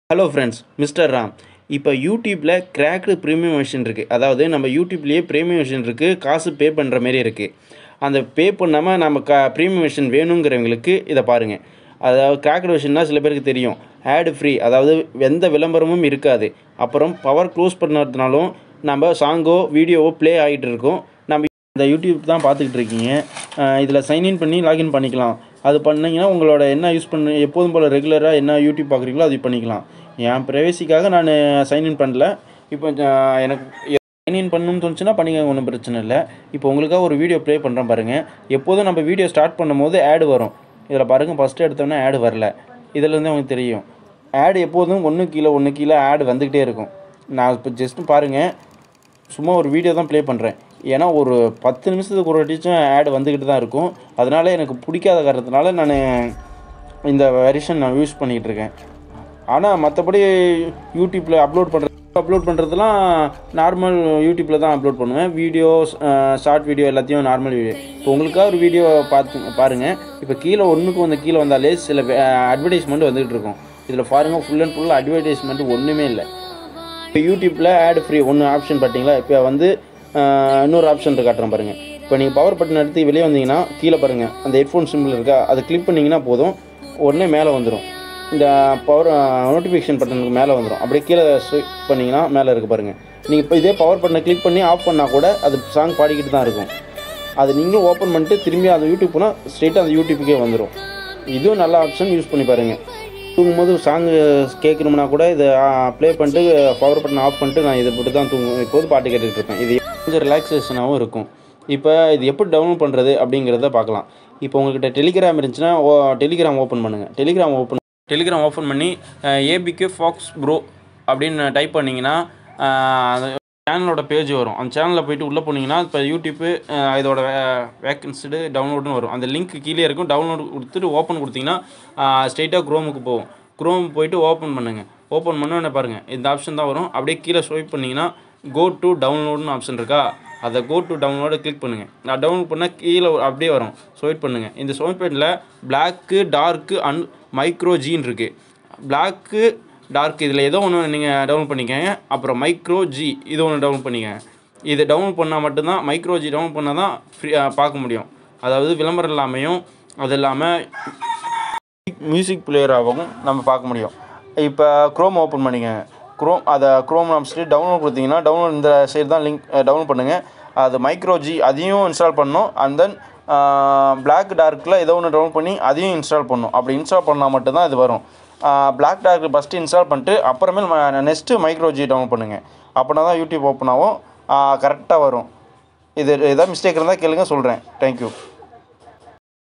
hello friends mister Ram இப்போ யூடியூப்பில் cracked premium version இருக்குது அதாவது நம்ம யூடியூப்லேயே ப்ரீமியம் வெர்ஷன் இருக்குது காசு பே பண்ணுற மாரி இருக்குது அந்த பே பண்ணாமல் நம்ம க ப்ரீமியம் வெர்ஷன் வேணுங்கிறவங்களுக்கு இதை பாருங்கள் அதாவது கிராக்டு வெர்ஷன்னா சில பேருக்கு தெரியும் ஆடு ஃப்ரீ அதாவது எந்த விளம்பரமும் இருக்காது அப்புறம் பவர் க்ளோஸ் பண்ணதுனாலும் நம்ம சாங்கோ வீடியோவோ ப்ளே ஆகிட்டு இருக்கும் நம்ம இந்த யூடியூப் தான் பார்த்துக்கிட்டு இருக்கீங்க இதில் சைன்இன் பண்ணி லாகின் பண்ணிக்கலாம் அது பண்ணிங்கன்னா உங்களோட என்ன யூஸ் பண்ண எப்போதும் போல் ரெகுலராக என்ன யூடியூப் பார்க்குறீங்களோ அது பண்ணிக்கலாம் என் ப்ரைவசிக்காக நான் சைன்இன் பண்ணல இப்போ அஹ், எனக்கு சைன்இன் பண்ணணும்னு தோணுச்சுன்னா பண்ணிக்க ஒன்றும் பிரச்சனை இல்லை இப்போ உங்களுக்காக ஒரு வீடியோ ப்ளே பண்ணுறேன் பாருங்கள் எப்போதும் நம்ம வீடியோ ஸ்டார்ட் பண்ணும்போது ஆடு வரும் இதில் பாருங்கள் ஃபஸ்ட்டு எடுத்தோன்னே ஆடு வரல இதுலேருந்து உங்களுக்கு தெரியும் ஆடு எப்போதும் ஒன்று கீழே ஒன்று கீழே ஆடு வந்துக்கிட்டே இருக்கும் நான் இப்போ ஜஸ்ட்டு பாருங்கள் சும்மா ஒரு வீடியோ தான் ப்ளே பண்ணுறேன் ஏன்னா ஒரு பத்து நிமிஷத்துக்கு ஒரு வாட்டிச்சும் ஆட் வந்துக்கிட்டு தான் இருக்கும் அதனால் எனக்கு பிடிக்காத காரணத்தினால நான் இந்த வெரிஷன் நான் யூஸ் பண்ணிக்கிட்டு இருக்கேன் ஆனால் மற்றபடி யூடியூப்பில் அப்லோட் பண்ணுறது அப்லோட் பண்ணுறதுலாம் நார்மல் யூடியூப்பில் தான் அப்லோட் பண்ணுவேன் வீடியோஸ் ஷார்ட் வீடியோ எல்லாத்தையும் நார்மல் வீடியோ இப்போ உங்களுக்காக ஒரு வீடியோ பார்த்து பாருங்கள் இப்போ கீழே ஒன்றுக்கு வந்து கீழே வந்தாலே சில அட்வர்டைஸ்மெண்ட் வந்துகிட்டு இருக்கும் இதில் பாருங்கள் ஃபுல் அண்ட் ஃபுல் அட்வர்டைஸ்மெண்ட் ஒன்றுமே இல்லை இப்போ யூடியூப்பில் ஆட் ஃப்ரீ ஒன்று ஆப்ஷன் பார்த்தீங்களா இப்போ வந்து ஆஹ், இன்னொரு ஆப்ஷன் இருக்கு காட்டுறேன் பாருங்கள் இப்போ நீங்கள் பவர் பட்டன் எடுத்து வெளியே வந்தீங்கன்னா கீழே பாருங்கள் அந்த ஹெட்ஃபோன் சிம்பிள் இருக்கா அதை கிளிக் பண்ணிங்கன்னா போதும் உடனே மேலே வந்துடும் இந்த பவர் நோட்டிஃபிகேஷன் பட்டனுக்கு மேலே வந்துடும் அப்படியே கீழே ஸ்வைப் பண்ணிங்கன்னா மேலே இருக்குது பாருங்கள் நீங்கள் இப்போ இதே பவர் பட்டனை கிளிக் பண்ணி ஆஃப் பண்ணால் கூட அது சாங் பாடிக்கிட்டு தான் இருக்கும் அது நீங்களும் ஓப்பன் பண்ணிட்டு திரும்பி அந்த யூடியூப் போனால் ஸ்ட்ரெயிட்டாக அந்த யூடியூப்புக்கே வந்துடும் இதுவும் நல்ல ஆப்ஷன் யூஸ் பண்ணி பாருங்கள் தூங்கும்போது சாங் கேட்கணும்னா கூட இதை ப்ளே பண்ணிட்டு பவர் பட்டன் ஆஃப் பண்ணிட்டு நான் இதை போட்டு தான் தூங்கும் இப்போது பாட்டு கேட்டுக்கிட்டு இருப்பேன் இது கொஞ்சம் ரிலாக்ஸேஷனாகவும் இருக்கும் இப்போ இது எப்படி டவுன்லோட் பண்ணுறது அப்படிங்கிறத பார்க்கலாம் இப்போ உங்கள்கிட்ட டெலிகிராம் இருந்துச்சுன்னா ஓ டெலிகிராம் ஓப்பன் பண்ணுங்கள் டெலிகிராம் ஓப்பன் டெலிகிராம் ஓப்பன் பண்ணி ஏபிகே ஃபாக்ஸ் ப்ரோ அப்படின்னு டைப் பண்ணிங்கன்னா சேனலோட பேஜ் வரும் அந்த சேனலில் போயிட்டு உள்ளே போனீங்கன்னா இப்போ யூடியூப்பு அஹ், இதோட வேக்கன்சிடு டவுன்லோடுன்னு வரும் அந்த லிங்க் கீழே இருக்கும் டவுன்லோடு கொடுத்துட்டு ஓப்பன் கொடுத்தீங்கன்னா ஸ்ட்ரெயிட்டாக குரோமுக்கு போகும் குரோம் போயிட்டு ஓப்பன் பண்ணுங்கள் ஓப்பன் பண்ணோன்னே பாருங்கள் இந்த ஆப்ஷன் தான் வரும் அப்படியே கீழே ஸ்வைப் பண்ணிங்கன்னா கோ டு டவுன்லோடுன்னு ஆப்ஷன் இருக்கா அதை கோ டு டவுன்லோடு கிளிக் பண்ணுங்கள் நான் டவுன்லோட் பண்ணால் கீழே ஒரு- அப்படியே வரும் ஸ்வைப் பண்ணுங்கள் இந்த ஸ்வைப் பண்ணில் black dark and micro G இருக்குது பிளாக்கு டார்க் இதில் ஏதோ ஒன்று நீங்கள் டவுன்லோட் பண்ணிக்கங்க அப்புறம் மைக்ரோ ஜி இது ஒன்று டவுன்லோட் பண்ணிக்கங்க இது டவுன்லோட் பண்ணால் மட்டும்தான் மைக்ரோ ஜி டவுன்லோட் பண்ணால் தான் ஃப்ரீ பார்க்க முடியும் அதாவது விளம்பரம் இல்லாமையும் அது இல்லாமல் மியூசிக் பிளேயராகவும் நம்ம பார்க்க முடியும் இப்போ க்ரோம் ஓப்பன் பண்ணிக்கங்க க்ரோம் அதை க்ரோம் ஆப்ஸ்ட்டு டவுன்லோட் கொடுத்தீங்கன்னா டவுன்லோட் இந்த சைடு தான் லிங்க் டவுன்லோட் பண்ணுங்கள் அது மைக்ரோ ஜி அதையும் இன்ஸ்டால் பண்ணணும் அண்ட் தென் பிளாக் டார்க்கில் ஏதோ ஒன்று டவுன்லோட் பண்ணி அதையும் இன்ஸ்டால் பண்ணணும் அப்படி இன்ஸ்டால் பண்ணால் மட்டும்தான் இது வரும் பிளாக் டார்க் ஃபஸ்ட்டு இன்ஸ்டால் பண்ணிட்டு அப்புறமேல் நெக்ஸ்ட்டு மைக்ரோ ஜி டவுன்லோட் பண்ணுங்கள் அப்படின்னா தான் யூடியூப் ஓப்பன் ஆகும் கரெக்டாக வரும் இது எதாவது மிஸ்டேக் இருந்தால் கேளுங்க சொல்கிறேன் தேங்க்யூ